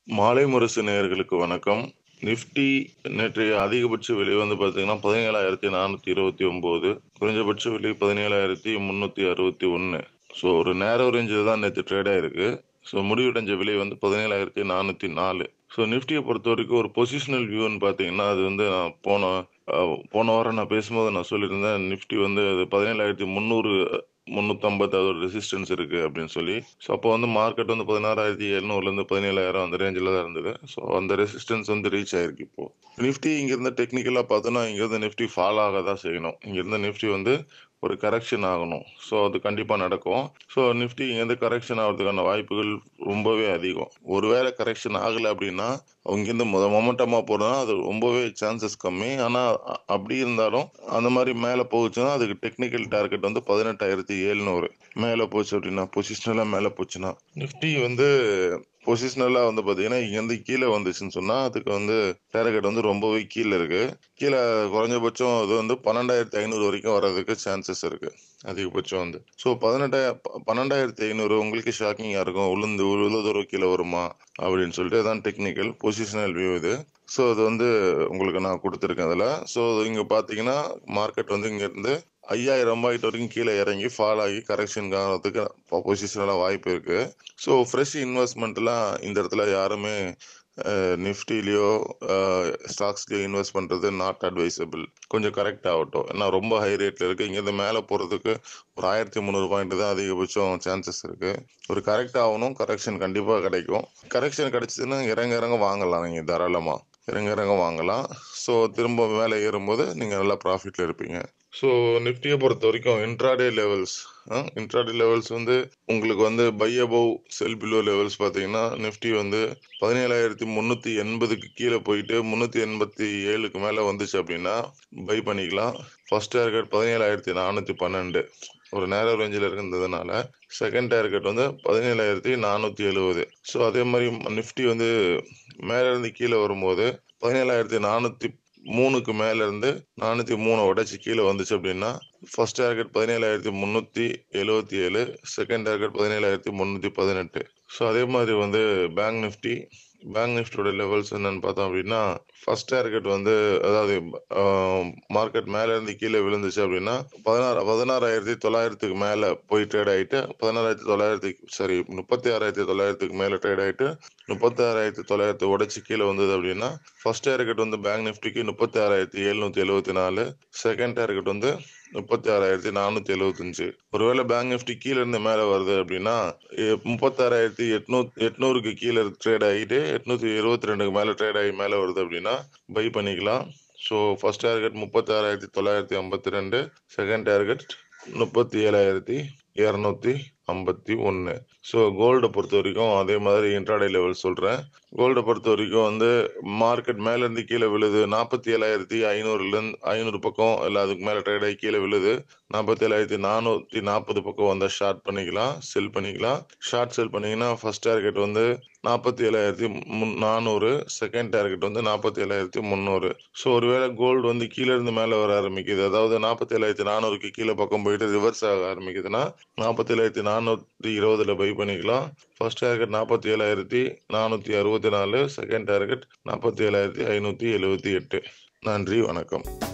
மாலை முரசு நேயர்களுக்கு வணக்கம். நிஃப்டி நேற்றைய அதிகபட்ச விலை வந்து பார்த்தீங்கன்னா, 17,429 குறைஞ்சபட்ச விலை 17,361 ஸோ ஒரு நேரோ ரேஞ்சில தான் நேத்து ட்ரேட் ஆயிருக்கு. ஸோ முடிவடைஞ்ச விலை வந்து 17,404 ஸோ நிஃப்டிய பொறுத்தவரைக்கும் ஒரு பொசிஷனல் வியூன்னு பார்த்தீங்கன்னா, அது வந்து நான் போன அ போன வாரம் நான் பேசும்போது நான் சொல்லியிருந்தேன். நிஃப்டி வந்து அது 17,300 350 அதோட ரெசிஸ்டன்ஸ் இருக்கு அப்படின்னு சொல்லி. ஸோ அப்போ வந்து மார்க்கெட் வந்து 16,700லேருந்து 17,000 அந்த ரேஞ்சில தான் இருந்தது. ஸோ அந்த ரெசிஸ்டன்ஸ் வந்து ரீச் ஆயிருக்கு இப்போ. நிஃப்டி இங்கிருந்து டெக்னிக்கலா பார்த்தோம்னா, இங்கிருந்து நிஃப்டி ஃபால் ஆக தான் செய்யணும். இங்கிருந்து நிஃப்டி வந்து ஒரு கரெக்ஷன் ஆகணும். ஸோ அது கண்டிப்பா நடக்கும். ஸோ நிஃப்டி இங்கேருந்து கரெக்ஷன் ஆகுறதுக்கான வாய்ப்புகள் ரொம்பவே அதிகம். ஒருவேளை கரெக்ஷன் ஆகல அப்படின்னா, இங்கேருந்து மொ மொமெண்டமா போறதுனா அது ரொம்பவே சான்சஸ் கம்மி. ஆனா அ அப்படி இருந்தாலும் அந்த மாரி மேல போச்சுன்னா, அதுக்கு டெக்னிக்கல் டார்கெட் வந்து 18,700 மேல போச்சு அப்படின்னா, பொசிஷனலா மேல போச்சுன்னா. நிஃப்டி வந்து பொசிஷனலா வந்து பார்த்தீங்கன்னா, இங்கேருந்து கீழ வந்துச்சுன்னு சொன்னா, அதுக்கு வந்து டார்கெட் வந்து ரொம்பவே கீழ இருக்கு. கீழ குறைஞ்சபட்சம் அது வந்து 12,500 வரைக்கும் வர்றதுக்கு சான்சஸ் இருக்கு. அதிகபட்சம் வந்து. ஸோ பதினெட்டா ப 12,500 உங்களுக்கு ஷாக்கிங்கா இருக்கும். உளுந்து இவ்வளோ தூரம் கீழ வருமா? அப்படின்னு சொல்லிட்டு அதான் டெக்னிக்கல் பொசிஷனல் வியூ இது. ஸோ அது வந்து உங்களுக்கு நான் குடுத்துருக்கேன் அதுல. ஸோ இங்க பார்த்தீங்கன்னா, மார்க்கெட் வந்து இங்கேருந்து ரூ. 5,000 கிட்ட வரைக்கும் கீழ இறங்கி ஃபால் ஆகி கரெக்ஷன் ஆகுறதுக்கு பொ பொசிஷனலா வாய்ப்பு இருக்கு. ஸோ ஃப்ரெஷ் இன்வெஸ்ட்மென்ட்லாம் இந்த இடத்துல யாருமே அ நிஃப்டிலயோ, அ ஸ்டாக்ஸ்லயோ இன்வெஸ்ட் பண்றது நாட் அட்வைசபிள். கொஞ்சம் கரெக்ட் ஆகட்டும். ஏன்னா ரொம்ப ஹை ரேட்ல இருக்கு. இங்கேருந்து மேல போறதுக்கு ஒரு 1,300 பாயிண்ட் தான் அதிகபட்சம் சான்சஸ் இருக்கு. ஒரு கரெக்ட் ஆகணும். கரெக்ஷன் கண்டிப்பா கிடைக்கும். கரெக்ஷன் கிடைச்சதுன்னா இறங்க இறங்க வாங்கலாம் நீங்க தாராளமா. இறங்க இறங்க வாங்கலாம். ஸோ திரும்ப மேல ஏறும்போது நீங்க நல்லா ப்ராஃபிட்ல இருப்பீங்க. ஸோ நிஃப்டிய பொறுத்தவரைக்கும் intraday levels uh intraday levels வந்து உங்களுக்கு வந்து buy above, sell below levels பார்த்தீங்கன்னா, நிஃப்டி வந்து 17,380க்கு கீழ போயிட்டு 387க்கு மேல வந்துச்சு அப்படின்னா, பை பண்ணிக்கலாம். ஃபர்ஸ்ட் டார்கெட் 17,412 ஒரு நேரோ ரேஞ்சில இருந்ததுனால, செகண்ட் டார்கெட் வந்து 17,470 ஸோ அதே மாரி நிஃப்டி வந்து மேல இருந்து கீழ வரும்போது 17,403க்கு மேல இருந்து 403 உடைச்சு கீழ வந்துச்சு அப்படின்னா, first target 17,377 second target 17,318 so அதே மாதிரி வந்து பேங்க் நிஃப்டி பேங்க் நிஃப்டியோட லெவல்ஸ் என்னன்னு பார்த்தோம் அப்படின்னா, ஃபர்ஸ்ட் டார்கெட் வந்து அதாவது அ மார்க்கெட் மேல இருந்து கீழ விழுந்துச்சு அப்படின்னா, 16 16,900க்கு மேல போய் ட்ரேட் ஆயிட்டு 16,900 சாரி 36,900க்கு மேல ட்ரேட் ஆயிட்டு 36,900 உடைச்சு கீழ வந்தது அப்படின்னா, ஃபர்ஸ்ட் டார்கெட் வந்து பேங்க் நிஃப்டிக்கு 36,774 செகண்ட் டார்கெட் வந்து 36,475 ஒருவேளை பேங்க் நிஃப்டி கீழ இருந்து மேல வருது அப்படின்னா, எ 36,800 800க்கு கீழ ட்ரேட் ஆகிட்டு 822க்கு மேல ட்ரேட் ஆகி மேல வருது அப்படின்னா, பை பண்ணிக்கலாம். So first target 36,952 second target 37,251 so கோல்ட பொறுத்தவரைக்கும் அதே மாதிரி இன்ட்ராடே லெவல் சொல்றேன். கோல்ட பொறுத்தவரைக்கும் வந்து மார்க்கெட் மேல இருந்து கீழ விழுது 47,500லேருந்து 500 பக்கம் இல்ல அதுக்கு மேல ட்ரேட் ஆகி கீழ விழுது. 47,440 பக்கம் வந்தா ஷார்ட் பண்ணிக்கலாம். செல் பண்ணிக்கலாம். ஷார்ட் செல் பண்ணீங்கன்னா, ஃபர்ஸ்ட் டார்கெட் வந்து 47,400 செகண்ட் டார்கெட் வந்து 47,300 ஸோ ஒருவேளை கோல்டு வந்து கீழ இருந்து மேல வர ஆரம்பிக்குது. அதாவது 47,400க்கு கீழ பக்கம் போயிட்டு ரிவர்ஸ் ஆக ஆரம்பிக்குதுன்னா, 47,420ல பை பண்ணிக்கலாம். ஃபர்ஸ்ட் டார்கெட் 47,464 செகண்ட் டார்கெட் 47,578 நன்றி, வணக்கம்.